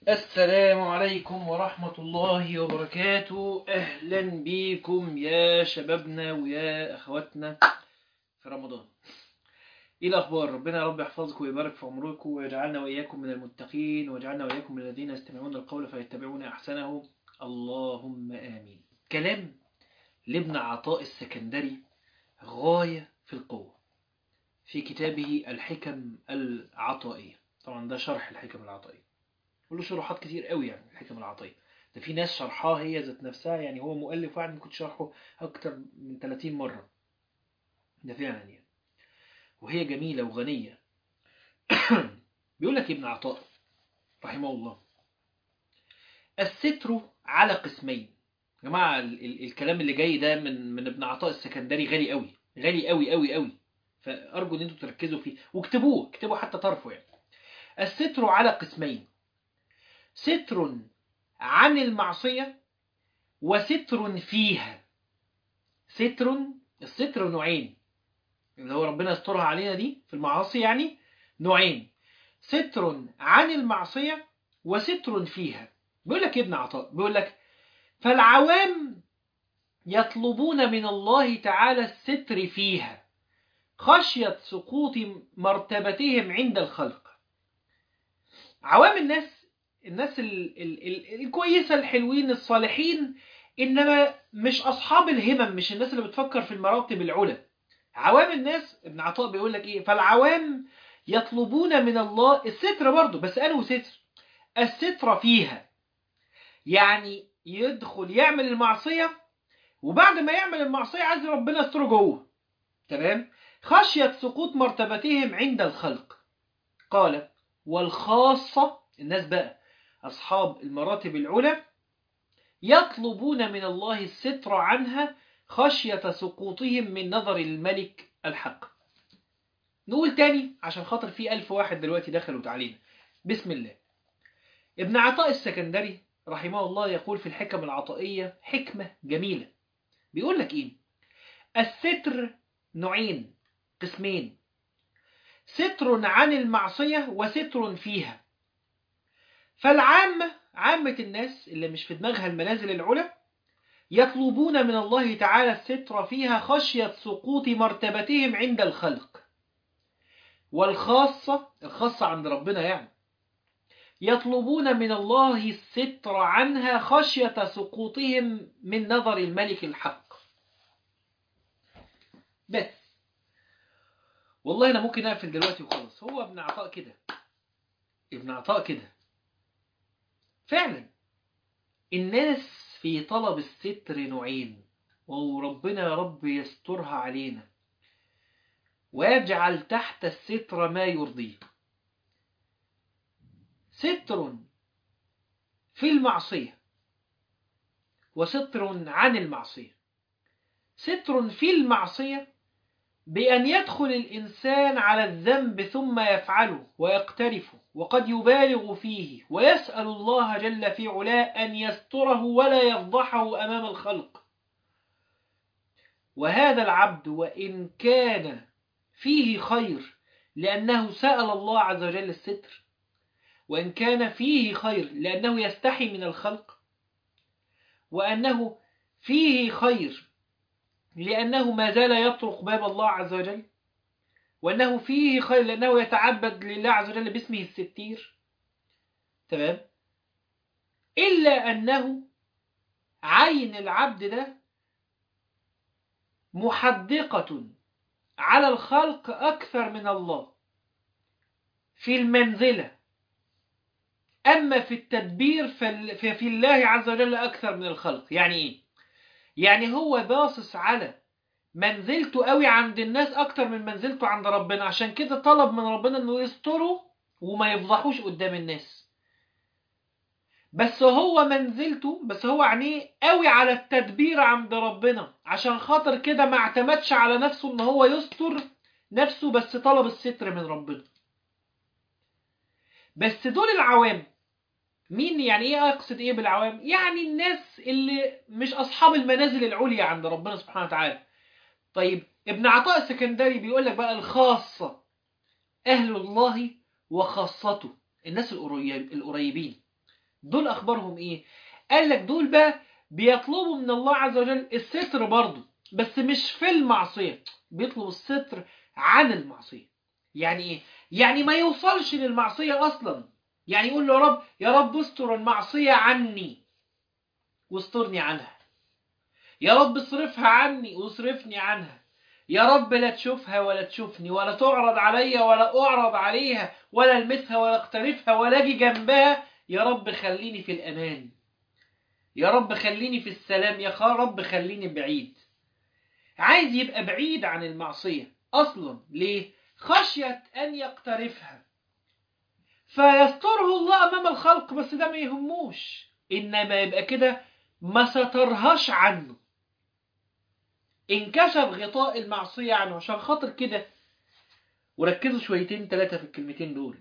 السلام عليكم ورحمة الله وبركاته أهلا بكم يا شبابنا ويا أخواتنا في رمضان إيه الأخبار ربنا يا رب يحفظكم ويبارك في عمركم ويجعلنا وإياكم من المتقين ويجعلنا وإياكم من الذين يستمعون القول فيتبعون أحسنه اللهم آمين كلام لابن عطاء السكندري غاية في القوة في كتابه الحكم العطائية طبعا ده شرح الحكم العطائية له شروحات كتير قوي يعني الحكم العطائية ده في ناس شرحها هي ذات نفسها يعني هو مؤلف واحد كنت شرحه أكتر من 30 مرة ده فعلا يعني وهي جميلة وغنية بيقول لك ابن عطاء رحمه الله الستر على قسمين يا جماعة ال ال الكلام اللي جاي ده من من ابن عطاء السكندري غالي قوي غالي قوي قوي قوي فأرجو ان انتوا تركزوا فيه واكتبوه اكتبوا حتى طرفه يعني الستر على قسمين ستر عن المعصية وستر فيها ستر الستر نوعين اللي هو ربنا يسترها علينا دي في المعاصي يعني نوعين ستر عن المعصية وستر فيها بيقول لك ابن عطاء بيقول لك فالعوام يطلبون من الله تعالى الستر فيها خشية سقوط مرتبتهم عند الخلق عوام الناس الناس ال ال ال الكويسة الحلوين الصالحين إنما مش أصحاب الهمم مش الناس اللي بتفكر في المراتب العلى عوام الناس ابن عطاء بيقول لك إيه فالعوام يطلبون من الله الستر برضه بس قالوا ستر الستر فيها يعني يدخل يعمل المعصية وبعد ما يعمل المعصية عايز ربنا يستره جوه تمام خشية سقوط مرتبتهم عند الخلق قال والخاصة الناس بقى أصحاب المراتب العلى يطلبون من الله الستر عنها خشية سقوطهم من نظر الملك الحق نقول تاني عشان خاطر في ألف واحد دلوقتي دخلوا تعلينا بسم الله ابن عطاء السكندري رحمه الله يقول في الحكم العطائية حكمة جميلة بيقول لك إيه الستر نوعين قسمين ستر عن المعصية وستر فيها فالعامة عامة الناس اللي مش في دماغها المنازل العلى يطلبون من الله تعالى الستر فيها خشية سقوط مرتبتهم عند الخلق والخاصة الخاصة عند ربنا يعني يطلبون من الله الستر عنها خشية سقوطهم من نظر الملك الحق بس والله أنا ممكن أقفل دلوقتي وخلاص هو ابن عطاء كده ابن عطاء كده فعلا الناس في طلب الستر نوعين وربنا يا رب يسترها علينا ويجعل تحت الستر ما يرضيه ستر في المعصية وستر عن المعصية ستر في المعصية بأن يدخل الإنسان على الذنب ثم يفعله ويقترفه وقد يبالغ فيه ويسأل الله جل في علاه أن يستره ولا يفضحه أمام الخلق وهذا العبد وإن كان فيه خير لأنه سأل الله عز وجل الستر وإن كان فيه خير لأنه يستحي من الخلق وأنه فيه خير لأنه ما زال يطرق باب الله عز وجل وأنه فيه خير لأنه يتعبد لله عز وجل باسمه الستير تمام إلا أنه عين العبد ده محدقة على الخلق أكثر من الله في المنزلة أما في التدبير ففي الله عز وجل أكثر من الخلق يعني إيه؟ يعني هو باصص على منزلته قوي عند الناس أكتر من منزلته عند ربنا عشان كده طلب من ربنا أنه يستره وما يفضحوش قدام الناس بس هو منزلته بس هو عينيه قوي على التدبير عند ربنا عشان خاطر كده ما اعتمدش على نفسه ان هو يستر نفسه بس طلب الستر من ربنا بس دول العوام مين يعني ايه اقصد ايه بالعوام يعني الناس اللي مش اصحاب المنازل العليا عند ربنا سبحانه وتعالى طيب ابن عطاء السكندري بيقول لك بقى الخاصة اهل الله وخاصته الناس القريبين دول اخبارهم ايه قال لك دول بقى بيطلبوا من الله عز وجل الستر برضه بس مش في المعصية بيطلبوا الستر عن المعصية يعني ايه يعني ما يوصلش للمعصية اصلا يعني يقول له يا رب يا رب استر المعصية عني واسترني عنها يا رب اصرفها عني واصرفني عنها يا رب لا تشوفها ولا تشوفني ولا تعرض عليا ولا اعرض عليها ولا المسها ولا اقترفها ولا اجي جنبها يا رب خليني في الامان يا رب خليني في السلام يا رب خليني بعيد عايز يبقى بعيد عن المعصية اصلا ليه خشية ان يقترفها فيستره الله امام الخلق بس ده ما يهموش انما يبقى كده ما سترهاش عنه انكشف غطاء المعصية عنه عشان خاطر كده وركزوا شويتين ثلاثة في الكلمتين دول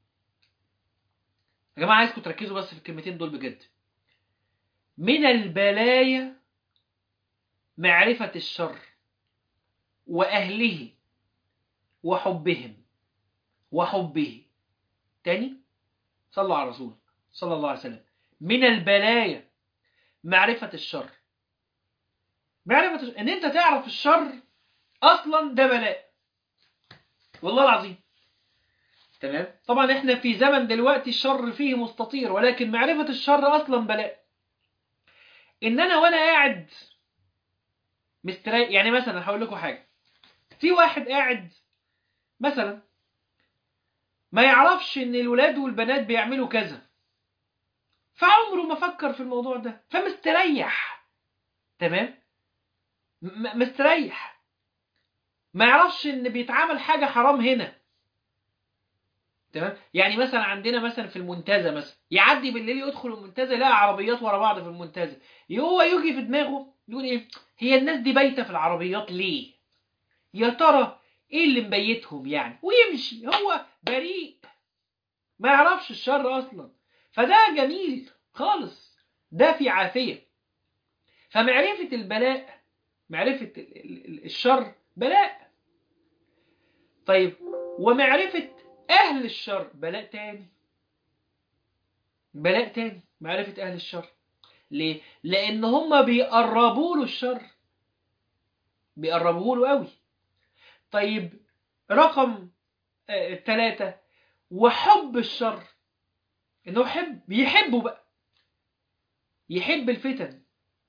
يا جماعة عايزكم تركزوا بس في الكلمتين دول بجد من البلايا معرفة الشر وأهله وحبهم وحبه تاني صلوا على الرسول صلى الله عليه وسلم من البلايا معرفة الشر معرفة الشر. ان انت تعرف الشر اصلا ده بلاء والله العظيم تمام طبعا احنا في زمن دلوقتي الشر فيه مستطير ولكن معرفة الشر اصلا بلاء ان انا وانا قاعد مستريح يعني مثلا هقول لكم حاجة في واحد قاعد مثلا ما يعرفش ان الولاد والبنات بيعملوا كذا فعمره ما فكر في الموضوع ده فمستريح تمام م- مستريح ما يعرفش ان بيتعمل حاجة حرام هنا تمام يعني مثلا عندنا مثلا في المنتزه مثلا يعدي بالليل يدخل المنتزه يلاقي عربيات ورا بعض في المنتزه هو يجي في دماغه يقول ايه هي الناس دي بايته في العربيات ليه يا ترى ايه اللي مبيتهم يعني ويمشي هو بريء ما يعرفش الشر اصلا فده جميل خالص ده في عافيه فمعرفه البلاء معرفه ال- ال- ال- الشر بلاء طيب ومعرفه اهل الشر بلاء تاني بلاء تاني معرفه اهل الشر ليه لان هم بيقربوا له الشر بيقربوا له قوي طيب رقم آه، ثلاثة وحب الشر انه يحب يحبه بقى يحب الفتن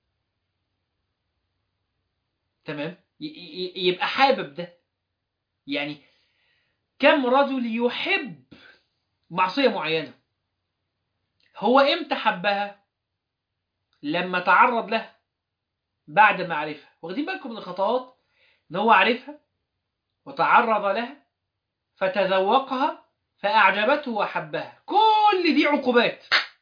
تمام ي- ي- يبقى حابب ده يعني كم رجل يحب معصية معينة هو امتى حبها لما تعرض لها بعد ما عرفها واخدين بالكم من الخطوات ان هو عرفها وتعرض لها فتذوقها فأعجبته وحبها كل دي عقوبات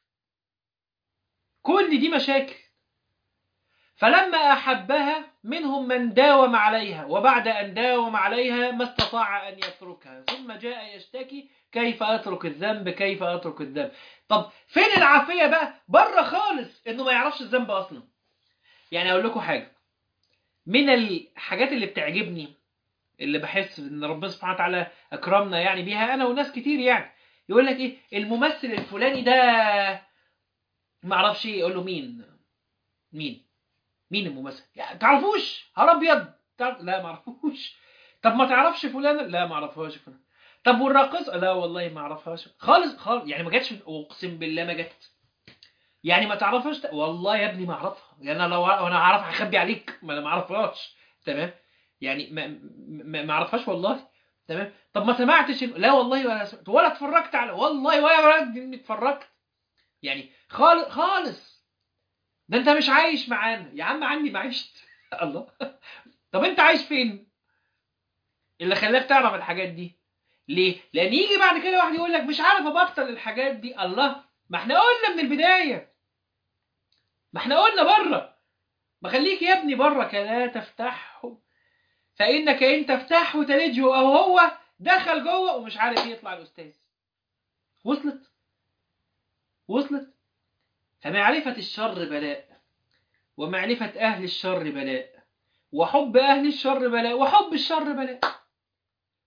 كل دي مشاكل فلما أحبها منهم من داوم عليها وبعد أن داوم عليها ما استطاع أن يتركها ثم جاء يشتكي كيف أترك الذنب كيف أترك الذنب طب فين العافية بقى بره خالص إنه ما يعرفش الذنب أصلا يعني أقول لكم حاجة من الحاجات اللي بتعجبني اللي بحس ان ربنا سبحانه وتعالى اكرمنا يعني بيها انا وناس كتير يعني يقول لك ايه الممثل الفلاني ده ما اعرفش ايه يقول له مين مين مين الممثل يعني تعرفوش هر ابيض تعرف... لا ما اعرفوش طب ما تعرفش فلان لا ما اعرفهاش فلان طب والراقصه لا والله ما اعرفهاش خالص خالص يعني ما جاتش اقسم بالله ما جت يعني ما تعرفهاش والله يا ابني ما اعرفها يعني انا لو انا هعرفها هخبي عليك ما انا ما اعرفهاش تمام يعني ما ما ما اعرفهاش والله تمام طب ما سمعتش ال- لا والله ولا سمعت ولا اتفرجت على والله ولا ولا إني اتفرجت يعني خالص خالص ده انت مش عايش معانا يا عم عني ما عشت الله طب انت عايش فين اللي خلاك تعرف الحاجات دي ليه لان يجي بعد كده واحد يقول لك مش عارف ابطل الحاجات دي الله ما احنا قلنا من البدايه ما احنا قلنا بره ما خليك يا ابني بره لا تفتحه فإنك إن تفتحه تلجه أو هو دخل جوه ومش عارف إيه يطلع الأستاذ وصلت وصلت فمعرفة الشر بلاء ومعرفة أهل الشر بلاء وحب أهل الشر بلاء وحب الشر بلاء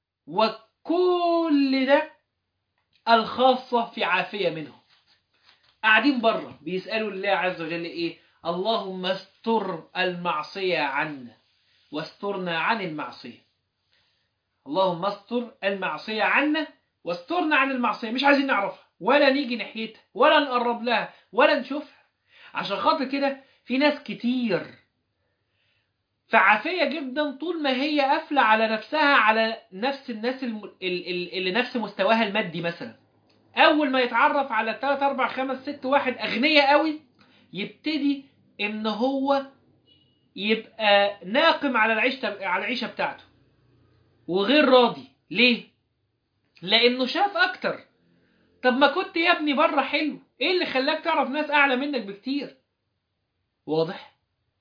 وكل ده الخاصة في عافية منهم قاعدين بره بيسألوا الله عز وجل إيه اللهم استر المعصية عنا واسترنا عن المعصية اللهم استر المعصية عنا واسترنا عن المعصية مش عايزين نعرفها ولا نيجي ناحيتها ولا نقرب لها ولا نشوفها عشان خاطر كده في ناس كتير فعافية جدا طول ما هي قافلة على نفسها على نفس الناس الم... اللي نفس مستواها المادي مثلا أول ما يتعرف على 3 4 5 6 واحد أغنياء قوي يبتدي إن هو يبقى ناقم على العيشة على العيشة بتاعته وغير راضي ليه؟ لأنه شاف أكتر طب ما كنت يا ابني بره حلو إيه اللي خلاك تعرف ناس أعلى منك بكتير؟ واضح؟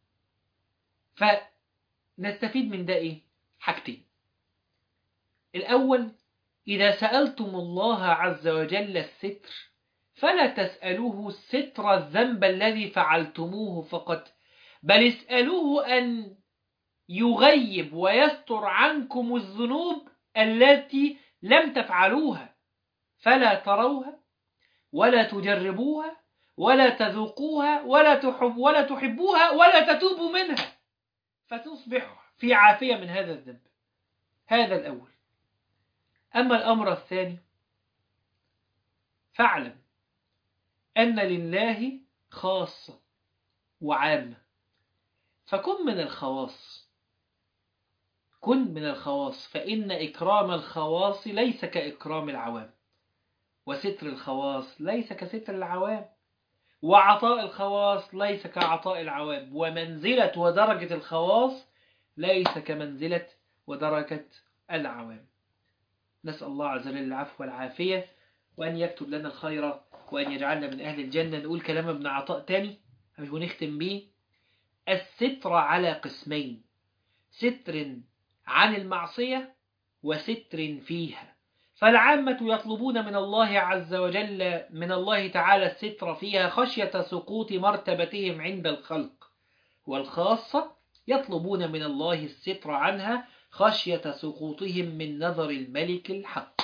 فنستفيد من ده إيه؟ حاجتين الأول إذا سألتم الله عز وجل الستر فلا تسألوه ستر الذنب الذي فعلتموه فقط بل اسألوه أن يغيب ويستر عنكم الذنوب التي لم تفعلوها فلا تروها ولا تجربوها ولا تذوقوها ولا تحب ولا تحبوها ولا تتوبوا منها فتصبحوا في عافية من هذا الذنب هذا الأول أما الأمر الثاني فاعلم أن لله خاصة وعامة فكن من الخواص كن من الخواص فإن إكرام الخواص ليس كإكرام العوام وستر الخواص ليس كستر العوام وعطاء الخواص ليس كعطاء العوام ومنزلة ودرجة الخواص ليس كمنزلة ودرجة العوام نسأل الله عز وجل العفو والعافية وأن يكتب لنا الخير وأن يجعلنا من أهل الجنة نقول كلام ابن عطاء تاني ونختم به الستر على قسمين ستر عن المعصية وستر فيها فالعامة يطلبون من الله عز وجل من الله تعالى الستر فيها خشية سقوط مرتبتهم عند الخلق والخاصة يطلبون من الله الستر عنها خشية سقوطهم من نظر الملك الحق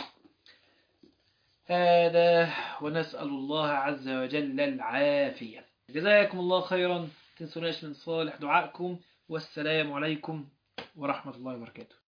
هذا ونسأل الله عز وجل العافية جزاكم الله خيرا تنسوناش من صالح دعائكم والسلام عليكم ورحمة الله وبركاته